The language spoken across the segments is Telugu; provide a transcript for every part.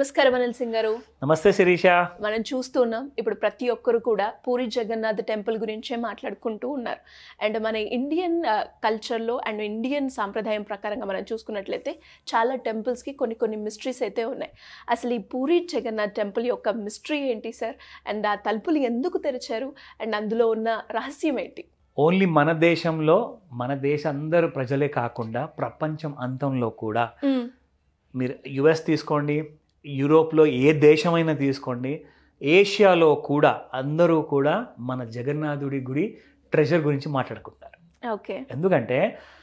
నమస్కారం అనిల్ సింగ్ గారు నమస్తే శిరీష మనం చూస్తున్నాం ఇప్పుడు ప్రతి ఒక్కరు కూడా పూరి జగన్నాథ్ టెంపుల్ గురించే మాట్లాడుకుంటూ ఉన్నారు అండ్ మన ఇండియన్ కల్చర్లో అండ్ ఇండియన్ సాంప్రదాయం ప్రకారంగా మనం చూసుకున్నట్లయితే చాలా టెంపుల్స్కి కొన్ని కొన్ని మిస్టరీస్ అయితే ఉన్నాయి అసలు ఈ పూరి జగన్నాథ్ టెంపుల్ యొక్క మిస్టరీ ఏంటి సార్ అండ్ ఆ తలుపులు ఎందుకు తెరిచారు అండ్ అందులో ఉన్న రహస్యం ఏంటి ఓన్లీ మన దేశంలో మన దేశ అందరు ప్రజలే కాకుండా ప్రపంచం అంతంలో కూడా మీరు యుఎస్ తీసుకోండి యూరోప్లో ఏ దేశమైనా తీసుకోండి ఏషియాలో కూడా అందరూ కూడా మన జగన్నాథుడి గుడి ట్రెజర్ గురించి మాట్లాడుకుంటారు ఓకే ఎందుకంటే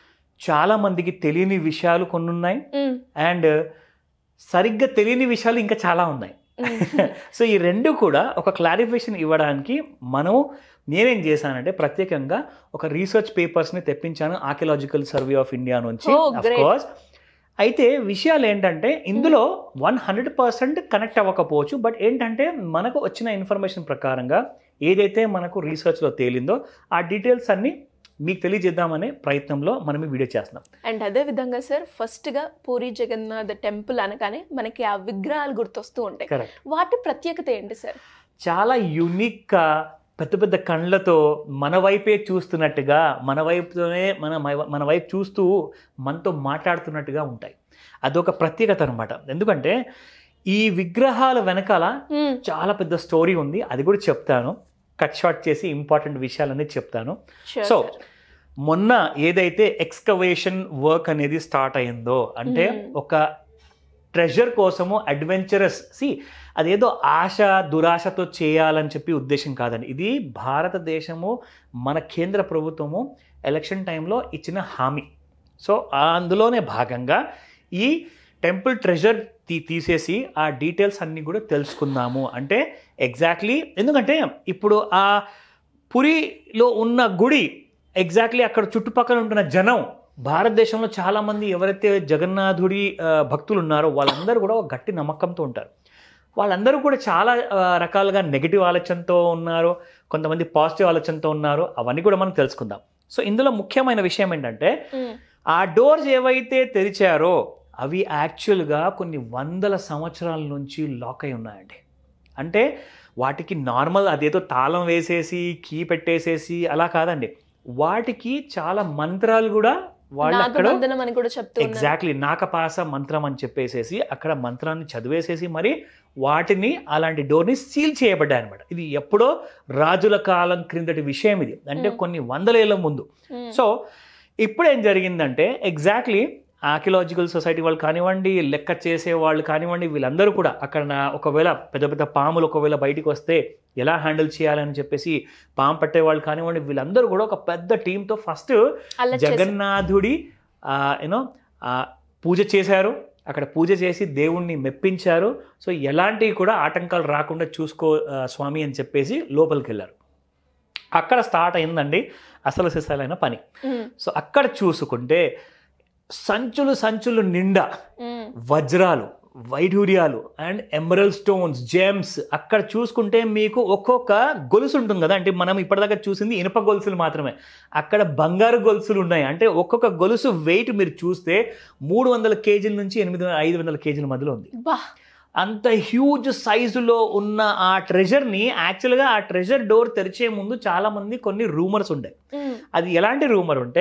చాలామందికి తెలియని విషయాలు కొన్ని ఉన్నాయి అండ్ సరిగ్గా తెలియని విషయాలు ఇంకా చాలా ఉన్నాయి సో ఈ రెండు కూడా ఒక క్లారిఫికేషన్ ఇవ్వడానికి మనం నేనేం చేశానంటే ప్రత్యేకంగా ఒక రీసెర్చ్ పేపర్స్ని తెప్పించాను ఆర్కియలాజికల్ సర్వే ఆఫ్ ఇండియా నుంచి Oh, great. కోర్స్ అయితే విషయాలు ఏంటంటే ఇందులో వన్ హండ్రెడ్ పర్సెంట్ కనెక్ట్ అవ్వకపోవచ్చు బట్ ఏంటంటే మనకు వచ్చిన ఇన్ఫర్మేషన్ ప్రకారంగా ఏదైతే మనకు రీసెర్చ్లో తేలిందో ఆ డీటెయిల్స్ అన్నీ మీకు తెలియజేద్దామనే ప్రయత్నంలో మనం ఈ వీడియో చేస్తున్నాం అండ్ అదే విధంగా సార్ ఫస్ట్గా పూరి జగన్నాథ్ టెంపుల్ అనగానే మనకి ఆ విగ్రహాలు గుర్తొస్తూ ఉంటాయి కరెక్ట్ వాటి ప్రత్యేకత ఏంటి సార్ చాలా యూనిక్గా పెద్ద పెద్ద కళ్ళతో మన వైపే చూస్తున్నట్టుగా మన వైపుతోనే మన మై- మన వైపు చూస్తూ మనతో మాట్లాడుతున్నట్టుగా ఉంటాయి అదొక ప్రత్యేకత అనమాట ఎందుకంటే ఈ విగ్రహాల వెనకాల చాలా పెద్ద స్టోరీ ఉంది అది కూడా చెప్తాను కట్ షార్ట్ చేసి ఇంపార్టెంట్ విషయాలన్నీ చెప్తాను Sure, సో sir. మొన్న ఏదైతే ఎక్స్కవేషన్ వర్క్ అనేది స్టార్ట్ అయిందో అంటే Hmm. ఒక ట్రెజర్ కోసము అడ్వెంచరస్ సి అదేదో ఆశ దురాశతో చేయాలని చెప్పి ఉద్దేశం కాదండి ఇది భారతదేశము మన కేంద్ర ప్రభుత్వము ఎలక్షన్ టైంలో ఇచ్చిన హామీ సో అందులోనే భాగంగా ఈ టెంపుల్ ట్రెజర్ తీ తీసేసి ఆ డీటెయిల్స్ అన్నీ కూడా తెలుసుకుందాము అంటే ఎగ్జాక్ట్లీ ఎందుకంటే ఇప్పుడు ఆ పురిలో ఉన్న గుడి ఎగ్జాక్ట్లీ అక్కడ చుట్టుపక్కల ఉంటున్న జనం భారతదేశంలో చాలామంది ఎవరైతే జగన్నాథుడి ఆ, భక్తులు ఉన్నారో వాళ్ళందరూ కూడా ఒక గట్టి నమ్మకంతో ఉంటారు వాళ్ళందరూ కూడా చాలా ఆ, రకాలుగా నెగిటివ్ ఆలోచనతో ఉన్నారు కొంతమంది పాజిటివ్ ఆలోచనతో ఉన్నారు అవన్నీ కూడా మనం తెలుసుకుందాం సో ఇందులో ముఖ్యమైన విషయం ఏంటంటే Mm. ఆ డోర్స్ ఏవైతే తెరిచారో అవి యాక్చువల్గా కొన్ని వందల సంవత్సరాల నుంచి లాక్ అయి ఉన్నాయండి అంటే వాటికి నార్మల్ అదేదో తాళం వేసేసి కీ పెట్టేసేసి అలా కాదండి వాటికి చాలా మంత్రాలు కూడా వాళ్ళు అక్కడ నాగబంధనం అని కూడా చెప్తూ ఉన్నారు ఎగ్జాక్ట్లీ నాకపాస మంత్రం అని చెప్పేసేసి అక్కడ మంత్రాన్ని చదివేసేసి మరి వాటిని అలాంటి డోర్ని సీల్ చేయబడ్డాయి అనమాట ఇది ఎప్పుడో రాజుల కాలం క్రిందటి విషయం ఇది అంటే Hmm. కొన్ని వందల ఏళ్ళ ముందు Mm. సో ఇప్పుడు ఏం జరిగిందంటే ఎగ్జాక్ట్లీ ఆర్కియలాజికల్ సొసైటీ వాళ్ళు కానివ్వండి లెక్క చేసే వాళ్ళు కానివ్వండి వీళ్ళందరూ కూడా అక్కడ నా- ఒకవేళ పెద్ద పెద్ద పాములు ఒకవేళ బయటికి వస్తే ఎలా హ్యాండిల్ చేయాలని చెప్పేసి పాము పట్టే వాళ్ళు కానివ్వండి వీళ్ళందరూ కూడా ఒక పెద్ద టీంతో ఫస్ట్ అలా చేశారు. జగన్నాథుడి యూనో పూజ చేశారు అక్కడ పూజ చేసి దేవుణ్ణి మెప్పించారు సో ఎలాంటివి కూడా ఆటంకాలు రాకుండా చూసుకో ఆ, స్వామి అని చెప్పేసి లోపలికి వెళ్ళారు అక్కడ స్టార్ట్ అయిందండి అసలు సిసలైన పని Mm. సో అక్కడ చూసుకుంటే సంచులు సంచులు నిండా Mm. వజ్రాలు వైఢూర్యాలు అండ్ ఎమరల్ స్టోన్స్ జెమ్స్ అక్కడ చూసుకుంటే మీకు ఒక్కొక్క గొలుసు ఉంటుంది కదా అంటే మనం ఇప్పటిదాకా చూసింది ఇనుప గొలుసులు మాత్రమే అక్కడ బంగారు గొలుసులు ఉన్నాయి అంటే ఒక్కొక్క గొలుసు వెయిట్ మీరు చూస్తే మూడు వందల కేజీల నుంచి ఎనిమిది ఐదు వందల కేజీల మధ్యలో ఉంది బా అంత హ్యూజ్ సైజులో ఉన్న ఆ ట్రెజర్ని యాక్చువల్గా ఆ ట్రెజర్ డోర్ తెరిచే ముందు చాలామంది కొన్ని రూమర్స్ ఉంటాయి Mm. అది ఎలాంటి రూమర్ ఉంటే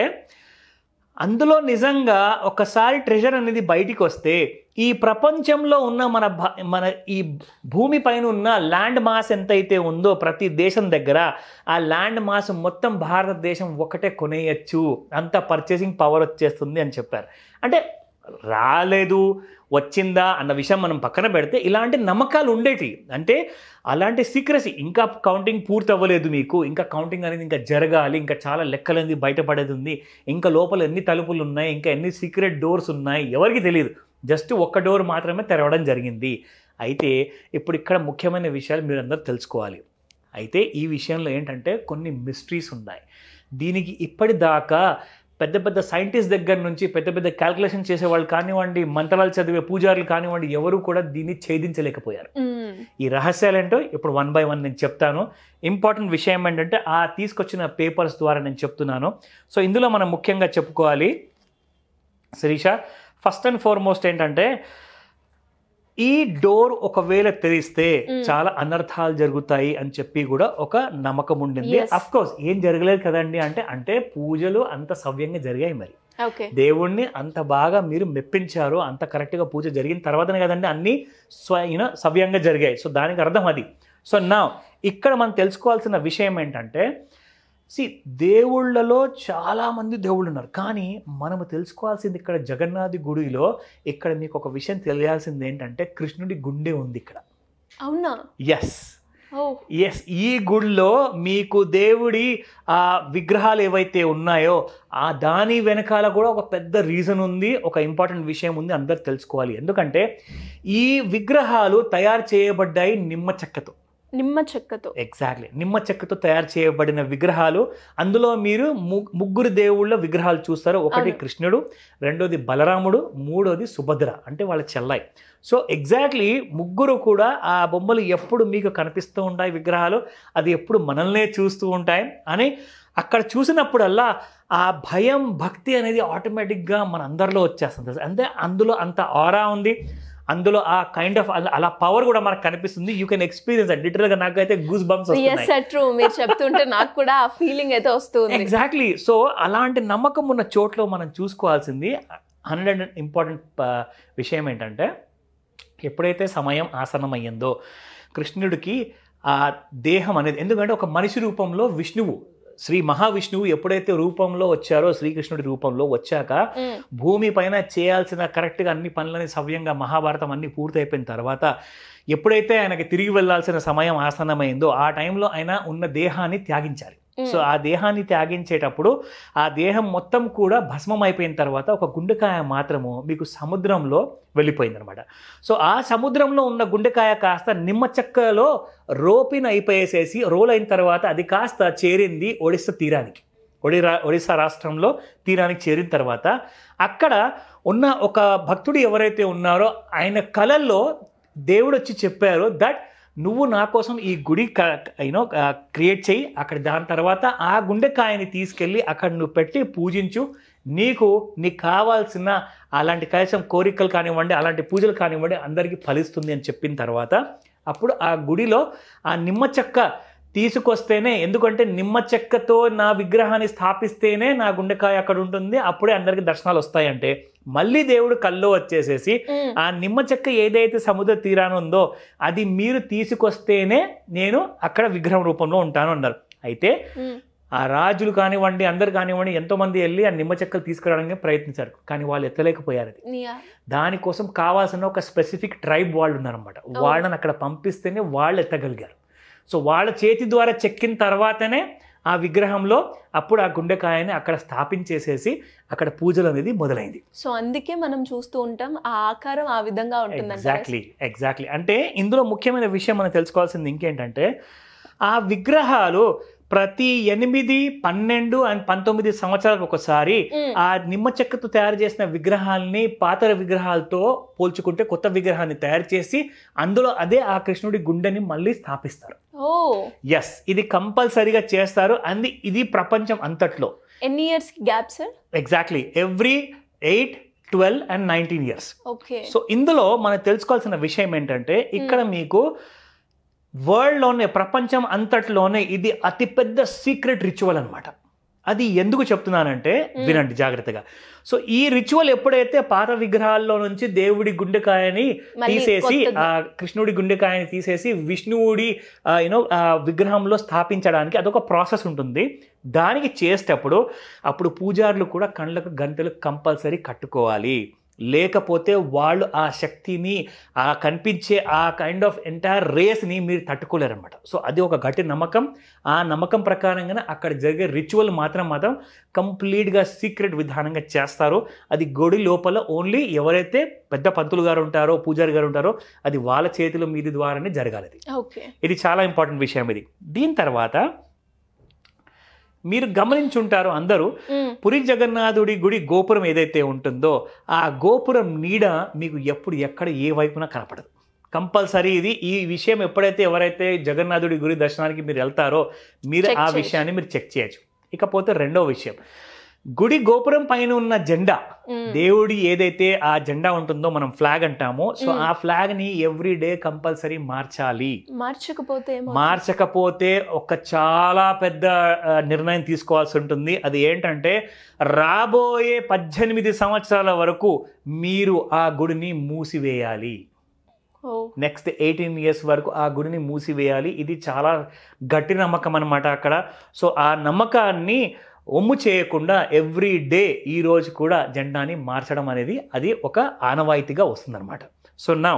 అందులో నిజంగా ఒకసారి ట్రెజర్ అనేది బయటికి వస్తే ఈ ప్రపంచంలో ఉన్న మన భ- మన ఈ భూమి పైన ఉన్న ల్యాండ్ మాస్ ఎంతైతే ఉందో ప్రతి దేశం దగ్గర ఆ ల్యాండ్ మాస్ మొత్తం భారతదేశం ఒకటే కొనేయచ్చు అంత పర్చేసింగ్ పవర్ వచ్చేస్తుంది అని చెప్పారు అంటే రాలేదు వచ్చిందా అన్న విషయం మనం పక్కన పెడితే ఇలాంటి నమ్మకాలు ఉండేటి అంటే అలాంటి సీక్రసీ ఇంకా కౌంటింగ్ పూర్తి అవ్వలేదు మీకు ఇంకా కౌంటింగ్ అనేది ఇంకా జరగాలి ఇంకా చాలా లెక్కలనేది బయటపడేది ఉంది ఇంకా లోపల ఎన్ని తలుపులు ఉన్నాయి ఇంకా ఎన్ని సీక్రెట్ డోర్స్ ఉన్నాయి ఎవరికి తెలియదు జస్ట్ ఒక్క డోర్ మాత్రమే తెరవడం జరిగింది అయితే ఇప్పుడు ఇక్కడ ముఖ్యమైన విషయాలు మీరందరూ తెలుసుకోవాలి అయితే ఈ విషయంలో ఏంటంటే కొన్ని మిస్టరీస్ ఉన్నాయి దీనికి ఇప్పటిదాకా పెద్ద పెద్ద సైంటిస్ట్ దగ్గర నుంచి పెద్ద పెద్ద క్యాల్కులేషన్ చేసేవాళ్ళు కానివ్వండి మంత్రాలు చదివే పూజారులు కానివ్వండి ఎవరు కూడా దీన్ని ఛేదించలేకపోయారు Mm. ఈ రహస్యాలు ఏంటో ఇప్పుడు వన్ బై వన్ నేను చెప్తాను ఇంపార్టెంట్ విషయం ఏంటంటే ఆ తీసుకొచ్చిన పేపర్స్ ద్వారా నేను చెప్తున్నాను సో ఇందులో మనం ముఖ్యంగా చెప్పుకోవాలి శిరీష ఫస్ట్ అండ్ ఫార్మోస్ట్ ఏంటంటే ఈ డోర్ ఒకవేళ తెరిస్తే Mm. చాలా అనర్థాలు జరుగుతాయి అని చెప్పి కూడా ఒక నమ్మకం ఉండింది Yes. అఫ్ కోర్స్ ఏం జరగలేదు కదండి అంటే అంటే పూజలు అంత సవ్యంగా జరిగాయి మరి ఓకే దేవుణ్ణి అంత బాగా మీరు మెప్పించారు అంత కరెక్ట్గా పూజ జరిగిన తర్వాతనే కదండి అన్ని స్వయన సవ్యంగా జరిగాయి సో దానికి అర్థం అది సో నా ఇక్కడ మనం తెలుసుకోవాల్సిన విషయం ఏంటంటే సి దేవుళ్ళలో చాలామంది దేవుళ్ళు ఉన్నారు కానీ మనము తెలుసుకోవాల్సింది ఇక్కడ జగన్నాథి గుడిలో ఇక్కడ మీకు ఒక విషయం తెలియాల్సింది ఏంటంటే కృష్ణుడి గుండె ఉంది ఇక్కడ అవునా ఎస్ ఓ ఎస్ ఈ గుడిలో మీకు దేవుడి ఆ విగ్రహాలు ఏవైతే ఉన్నాయో ఆ దాని వెనకాల కూడా ఒక పెద్ద రీజన్ ఉంది ఒక ఇంపార్టెంట్ విషయం ఉంది అందరు తెలుసుకోవాలి ఎందుకంటే ఈ విగ్రహాలు తయారు చేయబడ్డాయి నిమ్మ చెక్కతో నిమ్మ చెక్కతో ఎగ్జాక్ట్లీ నిమ్మ చెక్కతో తయారు చేయబడిన విగ్రహాలు అందులో మీరు ము- ముగ్గురు దేవుళ్ళ విగ్రహాలు చూస్తారు ఒకటి అవును. కృష్ణుడు రెండోది బలరాముడు మూడోది సుభద్ర అంటే వాళ్ళ చెల్లాయి సో ఎగ్జాక్ట్లీ ముగ్గురు కూడా ఆ బొమ్మలు ఎప్పుడు మీకు కనిపిస్తూ ఉంటాయి విగ్రహాలు అది ఎప్పుడు మనల్నే చూస్తూ ఉంటాయి అని అక్కడ చూసినప్పుడల్లా ఆ భయం భక్తి అనేది ఆటోమేటిక్గా మన అందరిలో వచ్చేస్తుంది అంటే అందులో అంత ఆరా ఉంది అందులో ఆ కైండ్ ఆఫ్ అలా పవర్ కూడా మనకు కనిపిస్తుంది యూ కెన్ ఎక్స్పీరియన్స్ లిటరల్ గా నాకైతే గూస్ బంప్స్ ఎస్ ట్రూ మీరు చెప్తుంటే నాకు కూడా ఆ ఫీలింగ్ అయితే వస్తుంది ఎగ్జాక్ట్లీ సో అలాంటి నమ్మకం ఉన్న చోట్లో మనం చూసుకోవాల్సింది హండ్రెడ్ ఇంపార్టెంట్ విషయం ఏంటంటే ఎప్పుడైతే సమయం ఆసన్నమయ్యిందో కృష్ణుడికి ఆ దేహం అనేది ఎందుకంటే ఒక మనిషి రూపంలో విష్ణువు శ్రీ మహావిష్ణువు ఎప్పుడైతే రూపంలో వచ్చారో శ్రీకృష్ణుడి రూపంలో వచ్చాక మ్మ్. భూమి పైన చేయాల్సిన కరెక్ట్గా అన్ని పనులని సవ్యంగా మహాభారతం అన్ని పూర్తయిపోయిన తర్వాత ఎప్పుడైతే ఆయనకి తిరిగి వెళ్ళాల్సిన సమయం ఆసన్నమైందో ఆ టైంలో ఆయన ఉన్న దేహాన్ని త్యాగించాలి మ్మ్. సో ఆ దేహాన్ని త్యాగించేటప్పుడు ఆ దేహం మొత్తం కూడా భస్మం అయిపోయిన తర్వాత ఒక గుండెకాయ మాత్రము మీకు సముద్రంలో వెళ్ళిపోయిందనమాట సో ఆ సముద్రంలో ఉన్న గుండెకాయ కాస్త నిమ్మ చెక్కలో రోపిన్ అయిపోయేసేసి రోల్ అయిన తర్వాత అది కాస్త చేరింది ఒడిస్సా తీరానికి ఒడిరా ఒడిశా రాష్ట్రంలో తీరానికి చేరిన తర్వాత అక్కడ ఉన్న ఒక భక్తుడు ఎవరైతే ఉన్నారో ఆయన కళల్లో దేవుడు వచ్చి చెప్పారు దట్ నువ్వు నా కోసం ఈ గుడి యూనో క్రియేట్ చేయి అక్కడ దాని తర్వాత ఆ గుండెకాయని తీసుకెళ్ళి అక్కడ నువ్వు పెట్టి పూజించు నీకు నీకు కావాల్సిన అలాంటి కనీసం కోరికలు కానివ్వండి అలాంటి పూజలు కానివ్వండి అందరికీ ఫలిస్తుంది అని చెప్పిన తర్వాత అప్పుడు ఆ గుడిలో ఆ నిమ్మ చెక్క తీసుకొస్తేనే ఎందుకంటే నిమ్మ చెక్కతో నా విగ్రహాన్ని స్థాపిస్తేనే నా గుండెకాయ అక్కడ ఉంటుంది అప్పుడే అందరికి దర్శనాలు వస్తాయంటే మళ్ళీ దేవుడు కల్లో వచ్చేసేసి మ్మ్. ఆ నిమ్మ చెక్క ఏదైతే సముద్ర తీరాన ఉందో అది మీరు తీసుకొస్తేనే నేను అక్కడ విగ్రహం రూపంలో ఉంటాను అన్నారు అయితే మ్మ్. ఆ రాజులు కానివ్వండి అందరు కానివ్వండి ఎంతో మంది వెళ్ళి ఆ నిమ్మ చెక్కలు తీసుకురావడానికి ప్రయత్నించారు కానీ వాళ్ళు ఎత్తలేకపోయారు అది Yeah. దానికోసం కావాల్సిన ఒక స్పెసిఫిక్ ట్రైబ్ వాళ్ళు ఉన్నారన్నమాట వాళ్ళని అక్కడ పంపిస్తేనే వాళ్ళు ఎత్తగలిగారు సో వాళ్ళ చేతి ద్వారా చెక్కిన తర్వాతనే ఆ విగ్రహంలో అప్పుడు ఆ గుండెకాయని అక్కడ స్థాపించేసేసి అక్కడ పూజలు అనేది మొదలైంది సో అందుకే మనం చూస్తూ ఉంటాం ఆ ఆకారం ఆ విధంగా ఉంటుంది ఎగ్జాక్ట్లీ ఎగ్జాక్ట్లీ అంటే ఇందులో ముఖ్యమైన విషయం మనం తెలుసుకోవాల్సింది ఇంకేంటంటే ఆ విగ్రహాలు ప్రతి ఎనిమిది పన్నెండు అండ్ పంతొమ్మిది సంవత్సరాలకు ఒకసారి ఆ నిమ్మ చెక్కతో తయారు చేసిన విగ్రహాల్ని పాత విగ్రహాలతో పోల్చుకుంటే కొత్త విగ్రహాన్ని తయారు చేసి అందులో అదే ఆ కృష్ణుడి గుండెని మళ్ళీ స్థాపిస్తారు ఓ ఎస్ ఇది కంపల్సరీగా చేస్తారు అంది ఇది ప్రపంచం అంతట్లో ఎన్ని years gap sir exactly every eight twelve and nineteen years okay so ఇందులో మనం తెలుసుకోవాల్సిన విషయం ఏంటంటే ఇక్కడ మీకు వరల్డ్లోనే ప్రపంచం అంతట్లోనే ఇది అతిపెద్ద సీక్రెట్ రిచువల్ అన్నమాట అది ఎందుకు చెప్తున్నానంటే వినండి జాగ్రత్తగా సో ఈ రిచువల్ ఎప్పుడైతే పాత విగ్రహాల్లో నుంచి దేవుడి గుండెకాయని మళ్ళీ తీసేసి కొత్తది. ఆ కృష్ణుడి గుండెకాయని తీసేసి విష్ణువుడి యూనో విగ్రహంలో స్థాపించడానికి అదొక ప్రాసెస్ ఉంటుంది దానికి చేసేటప్పుడు అప్పుడు పూజారులు కూడా కళ్ళకు గంటలు కంపల్సరీ కట్టుకోవాలి లేకపోతే వాళ్ళు ఆ శక్తిని ఆ కనిపించే ఆ కైండ్ ఆఫ్ ఎంటైర్ రేస్ని మీరు తట్టుకోలేరన్నమాట సో అది ఒక గట్టి నమ్మకం ఆ నమ్మకం ప్రకారంగానే అక్కడ జరిగే రిచువల్ మాత్రం మాత్రం కంప్లీట్గా సీక్రెట్ విధానంగా చేస్తారు అది గుడి లోపల ఓన్లీ ఎవరైతే పెద్ద పంతులు గారు ఉంటారో పూజారి గారు ఉంటారో అది వాళ్ళ చేతుల మీది ద్వారానే జరగాలి అది ఓకే ఇది చాలా ఇంపార్టెంట్ విషయం ఇది దీని తర్వాత మీరు గమనించుంటారు అందరూ పురి జగన్నాథుడి గుడి గోపురం ఏదైతే ఉంటుందో ఆ గోపురం నీడ మీకు ఎప్పుడు ఎక్కడ ఏ వైపున కనపడదు కంపల్సరీ ఇది ఈ విషయం ఎప్పుడైతే ఎవరైతే జగన్నాథుడి గుడి దర్శనానికి మీరు వెళ్తారో మీరు Check ఆ చేయొచ్చు. విషయాన్ని మీరు చెక్ చేయొచ్చు ఇకపోతే రెండో విషయం గుడి గోపురం పైన ఉన్న జెండా మ్మ్. దేవుడి ఏదైతే ఆ జెండా ఉంటుందో మనం ఫ్లాగ్ అంటామో సో మ్మ్. ఆ ఫ్లాగ్ ని ఎవ్రీ డే కంపల్సరీ మార్చాలి మార్చకపోతే ఏమో మార్చకపోతే ఒక చాలా పెద్ద ఆ, నిర్ణయం తీసుకోవాల్సి ఉంటుంది అది ఏంటంటే రాబోయే పద్దెనిమిది సంవత్సరాల వరకు మీరు ఆ గుడిని మూసివేయాలి ఓ నెక్స్ట్ ఎయిటీన్ ఇయర్స్ వరకు ఆ గుడిని మూసివేయాలి ఇది చాలా గట్టి నమ్మకం అనమాట అక్కడ సో ఆ నమ్మకాన్ని ఒమ్ము చేయకుండా ఎవ్రీ డే ఈ రోజు కూడా జెండాని మార్చడం అనేది అది ఒక ఆనవాయితీగా వస్తుందన్నమాట సో నా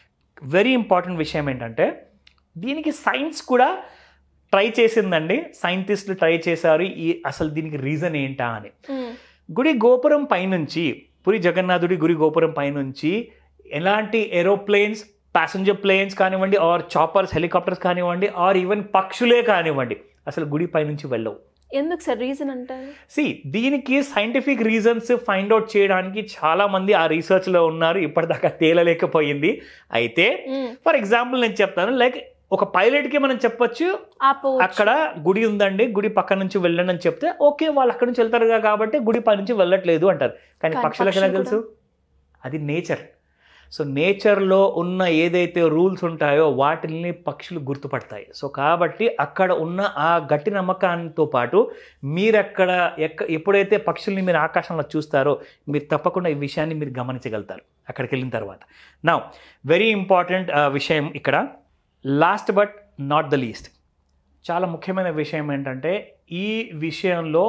వెరీ ఇంపార్టెంట్ విషయం ఏంటంటే దీనికి సైన్స్ కూడా ట్రై చేసిందండి సైంటిస్టులు ట్రై చేశారు ఈ అసలు దీనికి రీజన్ ఏంటా అని మ్మ్. గుడి గోపురం పైనుంచి పురి జగన్నాథుడి గుడి గోపురం పైనుంచి ఎలాంటి ఏరోప్లేన్స్ ప్యాసింజర్ ప్లేన్స్ కానివ్వండి ఆర్ చాపర్స్ హెలికాప్టర్స్ కానివ్వండి ఆర్ ఈవెన్ పక్షులే కానివ్వండి అసలు గుడి పైనుంచి వెళ్ళవు ఎందుకు సార్ రీజన్ అంటారు సి దీనికి సైంటిఫిక్ రీజన్స్ ఫైండ్ అవుట్ చేయడానికి చాలా మంది ఆ రీసెర్చ్లో ఉన్నారు ఇప్పటిదాకా తేలలేకపోయింది అయితే మ్మ్. ఫర్ ఎగ్జాంపుల్ నేను చెప్తాను లైక్ ఒక పైలట్కి మనం చెప్పొచ్చు ఆపవచ్చు. అక్కడ గుడి ఉందండి గుడి పక్క నుంచి వెళ్ళండి అని చెప్తే ఓకే వాళ్ళు అక్కడ నుంచి వెళ్తారు కాబట్టి గుడి పై నుంచి వెళ్ళట్లేదు అంటారు కానీ కానీ పక్షులకు ఎలా పక్షులు తెలుసు అది నేచర్ సో నేచర్లో ఉన్న ఏదైతే రూల్స్ ఉంటాయో వాటిని పక్షులు గుర్తుపడతాయి సో కాబట్టి అక్కడ ఉన్న ఆ గట్టి నమ్మకాంతో పాటు మీరక్కడ ఎక్క ఎప్పుడైతే పక్షుల్ని మీరు ఆకాశంలో చూస్తారో మీరు తప్పకుండా ఈ విషయాన్ని మీరు గమనించగలుగుతారు అక్కడికి వెళ్ళిన తర్వాత నా వెరీ ఇంపార్టెంట్ విషయం ఇక్కడ last but not the least చాలా ముఖ్యమైన విషయం ఏంటంటే ఈ విషయంలో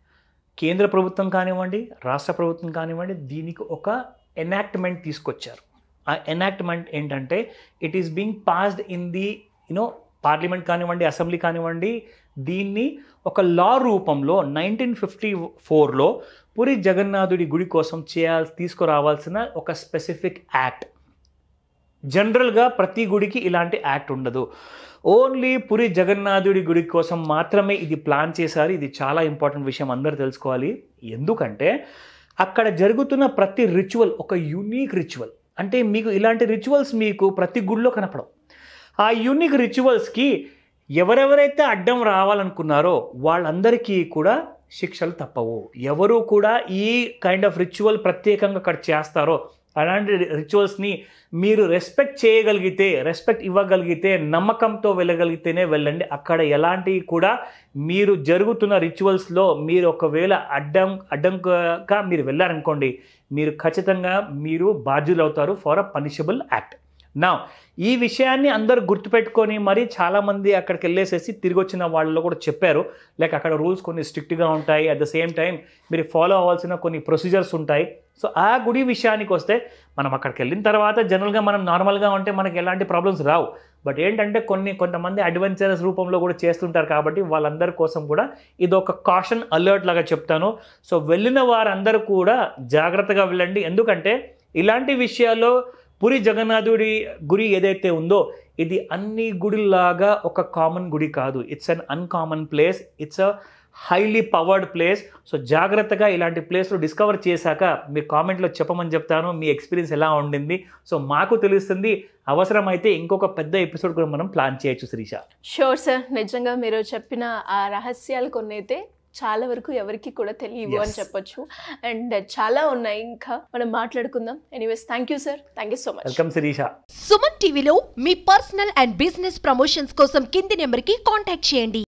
కేంద్ర ప్రభుత్వం కానివ్వండి రాష్ట్ర ప్రభుత్వం కానివ్వండి దీనికి ఒక ఎనాక్ట్మెంట్ తీసుకొచ్చారు ఆ ఎనాక్ట్మెంట్ ఏంటంటే it is being passed in the you know parliament కానివ్వండి అసెంబ్లీ కానివ్వండి దీన్ని ఒక లా రూపంలో నైన్టీన్ ఫిఫ్టీ ఫోర్లో పురి జగన్నాథుడి గుడి కోసం చేయాల్సి తీసుకురావాల్సిన ఒక స్పెసిఫిక్ యాక్ట్ జనరల్గా ప్రతి గుడికి ఇలాంటి యాక్ట్ ఉండదు ఓన్లీ పురి జగన్నాథుడి గుడి కోసం మాత్రమే ఇది ప్లాన్ చేశారు ఇది చాలా ఇంపార్టెంట్ విషయం అందరూ తెలుసుకోవాలి ఎందుకంటే అక్కడ జరుగుతున్న ప్రతి రిచువల్ ఒక యూనిక్ రిచువల్ అంటే మీకు ఇలాంటి రిచువల్స్ మీకు ప్రతి గుడిలో కనపడవు ఆ యూనిక్ రిచువల్స్కి ఎవరెవరైతే అడ్డం రావాలనుకున్నారో వాళ్ళందరికీ కూడా శిక్షలు తప్పవు ఎవరు కూడా ఈ కైండ్ ఆఫ్ రిచువల్ ప్రత్యేకంగా అక్కడ చేస్తారో అలాంటి రిచువల్స్ని మీరు రెస్పెక్ట్ చేయగలిగితే రెస్పెక్ట్ ఇవ్వగలిగితే నమ్మకంతో వెళ్ళగలిగితేనే వెళ్ళండి అక్కడ ఎలాంటి కూడా మీరు జరుగుతున్న రిచువల్స్లో మీరు ఒకవేళ అడ్డం అడ్డంగా మీరు వెళ్ళారనుకోండి మీరు ఖచ్చితంగా మీరు బాధ్యులు అవుతారు ఫర్ అ పనిషబుల్ యాక్ట్ నా ఈ విషయాన్ని అందరూ గుర్తుపెట్టుకొని మరి చాలామంది అక్కడికి వెళ్ళేసేసి తిరిగి వచ్చిన వాళ్ళలో కూడా చెప్పారు లైక్ అక్కడ రూల్స్ కొన్ని స్ట్రిక్ట్గా ఉంటాయి అట్ ద సేమ్ టైం మీరు ఫాలో అవ్వాల్సిన కొన్ని ప్రొసీజర్స్ ఉంటాయి సో ఆ గుడి విషయానికి వస్తే మనం అక్కడికి వెళ్ళిన తర్వాత జనరల్గా మనం నార్మల్గా ఉంటే మనకి ఎలాంటి ప్రాబ్లమ్స్ రావు బట్ ఏంటంటే కొన్ని కొంతమంది అడ్వెంచరస్ రూపంలో కూడా చేస్తుంటారు కాబట్టి వాళ్ళందరి కోసం కూడా ఇది ఒక కాషన్ అలర్ట్ లాగా చెప్తాను సో వెళ్ళిన వారందరూ కూడా జాగ్రత్తగా వెళ్ళండి ఎందుకంటే ఇలాంటి విషయాల్లో పురి జగన్నాథుడి గుడి ఏదైతే ఉందో ఇది అన్ని గుడిలాగా ఒక కామన్ గుడి కాదు it's un uncommon place it's a highly powered place so జాగ్రత్తగా ఇలాంటి ప్లేస్లో డిస్కవర్ చేశాక మీ కామెంట్లో చెప్పమని చెప్తాను మీ ఎక్స్పీరియన్స్ ఎలా ఉండింది సో మాకు తెలుస్తుంది అవసరమైతే ఇంకొక పెద్ద ఎపిసోడ్ కూడా మనం ప్లాన్ చేయొచ్చు శిరీష షూర్ సార్ నిజంగా మీరు చెప్పిన ఆ రహస్యాలు కొన్ని అయితే చాలా వరకు ఎవరికి కూడా తెలియవు అని Yes. చెప్పొచ్చు అండ్ చాలా ఉన్నాయి ఇంకా మనం మాట్లాడుకుందాం anyways thank you sir thank you so much welcome Shirisha Suman టీవీలో మీ పర్సనల్ అండ్ బిజినెస్ ప్రమోషన్స్ కోసం కింది నెంబర్కి కాంటాక్ట్ చేయండి